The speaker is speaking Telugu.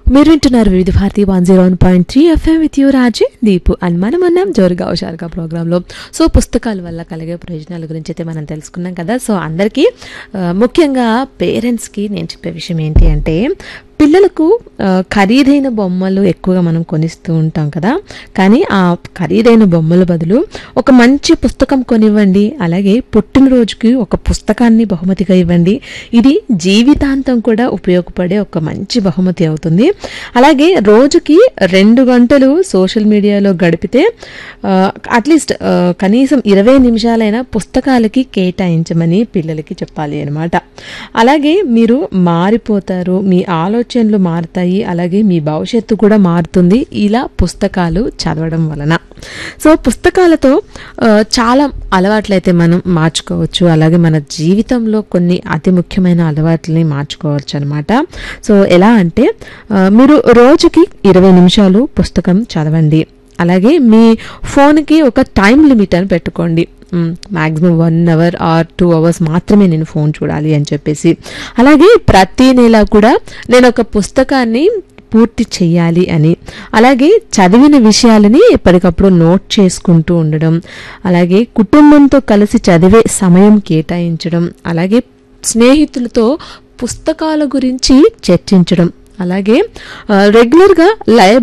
మీరు వింటున్నారు Vividh Bharati one zero one point three FM with you Raji Deepu and మనం అన్నాం జోరుగా హుషారుగా ప్రోగ్రాంలో సో పుస్తకాల వల్ల కలిగే ప్రయోజనాల గురించి అయితే మనం తెలుసుకున్నాం కదా సో అందరికీ ఆ, ముఖ్యంగా పేరెంట్స్కి నేను చెప్పే విషయం ఏంటి అంటే పిల్లలకు ఆ, ఖరీదైన బొమ్మలు ఎక్కువగా మనం కొనిస్తూ ఉంటాం కదా కానీ ఆ ఖరీదైన బొమ్మల బదులు ఒక మంచి పుస్తకం కొనివ్వండి అలాగే పుట్టినరోజుకి ఒక పుస్తకాన్ని బహుమతిగా ఇవ్వండి ఇది జీవితాంతం కూడా ఉపయోగపడే ఒక మంచి బహుమతి అవుతుంది అలాగే రోజుకి రెండు గంటలు సోషల్ మీడియాలో గడిపితే అట్లీస్ట్ కనీసం ఇరవై నిమిషాలైనా పుస్తకాలకి కేటాయించమని పిల్లలకి చెప్పాలి అనమాట అలాగే మీరు మారిపోతారు మీ ఆలోచనలు మారుతాయి అలాగే మీ భవిష్యత్తు కూడా మారుతుంది ఇలా పుస్తకాలు చదవడం వలన సో పుస్తకాలతో ఆ, చాలా అలవాట్లయితే మనం మార్చుకోవచ్చు అలాగే మన జీవితంలో కొన్ని అతి ముఖ్యమైన అలవాట్లని మార్చుకోవచ్చు అనమాట సో ఎలా అంటే ఆ, మీరు రోజుకి ఇరవై నిమిషాలు పుస్తకం చదవండి అలాగే మీ ఫోన్కి ఒక టైం లిమిట్ అని పెట్టుకోండి maximum one hour or two hours మాత్రమే నేను ఫోన్ చూడాలి అని చెప్పేసి అలాగే ప్రతి నెల కూడా నేను ఒక పుస్తకాన్ని పూర్తి చెయ్యాలి అని అలాగే చదివిన విషయాలని ఎప్పటికప్పుడు నోట్ చేసుకుంటూ ఉండడం అలాగే కుటుంబంతో కలిసి చదివే సమయం కేటాయించడం అలాగే స్నేహితులతో పుస్తకాల గురించి చర్చించడం అలాగే రెగ్యులర్గా లైబ్రరీ